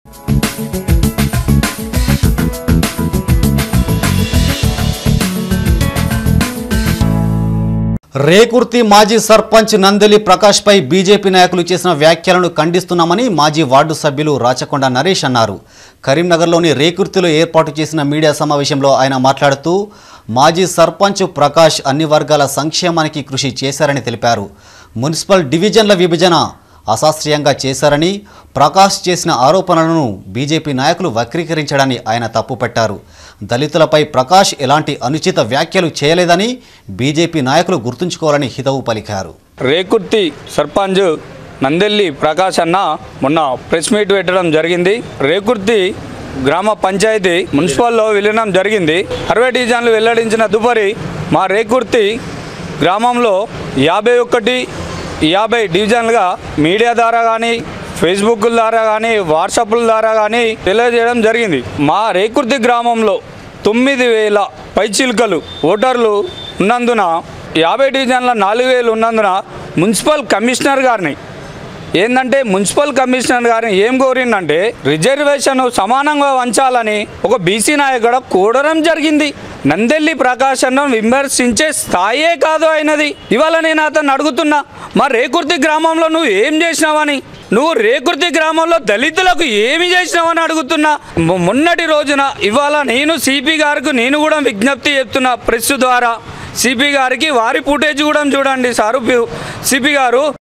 రేకుర్తి మాజీ సర్పంచ్ నందెలి ప్రకాష్పై బీజేపీ నాయకులు చేసిన వ్యాఖ్యలను ఖండిస్తున్నామని మాజీ వార్డు సభ్యులు రాచకొండ నరేష్ అన్నారు కరీంనగర్లోని రేకుర్తిలో ఏర్పాటు చేసిన మీడియా సమావేశంలో ఆయన మాట్లాడుతూ మాజీ సర్పంచ్ ప్రకాష్ అన్ని వర్గాల సంక్షేమానికి కృషి చేశారని తెలిపారు మున్సిపల్ డివిజన్ల విభజన అశాస్త్రీయంగా చేశారని ప్రకాష్ చేసిన ఆరోపణలను బీజేపీ నాయకులు వక్రీకరించడాన్ని ఆయన తప్పుపట్టారు దళితులపై ప్రకాష్ ఎలాంటి అనుచిత వ్యాఖ్యలు చేయలేదని బీజేపీ నాయకులు గుర్తుంచుకోవాలని హితవు పలికారు రేకుర్తి సర్పంచ్ నందెల్లి ప్రకాష్ అన్న మొన్న ప్రెస్ మీట్ పెట్టడం జరిగింది రేకుర్తి గ్రామ పంచాయతీ మున్సిపల్లో విలీనం జరిగింది అరవై డివిజన్లు వెల్లడించిన దుపరి మా రేకుర్తి గ్రామంలో యాభై ఒకటి యాభై డివిజన్లుగా మీడియా ద్వారా కానీ ఫేస్బుక్ ద్వారా కానీ వాట్సాప్ల ద్వారా కానీ తెలియజేయడం జరిగింది మా రేకుర్తి గ్రామంలో తొమ్మిది వేల పైచిలుకలు ఓటర్లు ఉన్నందున యాభై డివిజన్ల నాలుగు వేలు ఉన్నందున మున్సిపల్ కమిషనర్ గారిని ఏంటంటే మున్సిపల్ కమిషనర్ గారిని ఏం కోరిందంటే రిజర్వేషన్ సమానంగా వంచాలని ఒక బీసీ నాయకుడు కోరడం జరిగింది నందెల్లి ప్రకాశనం విమర్శించే స్థాయే కాదు అయినది ఇవాళ నేను అతను అడుగుతున్నా మా రేకుర్తి గ్రామంలో నువ్వు ఏం చేసినావని నువ్వు రేకుర్తి గ్రామంలో దళితులకు ఏమి చేసినావని అడుగుతున్నా మొ- మొన్నటి రోజున ఇవాళ నేను సిపి గారికి నేను కూడా విజ్ఞప్తి చేస్తున్నా ప్రెస్ ద్వారా సిపి గారికి వారి ఫుటేజ్ కూడా చూడండి సారు సిపి గారు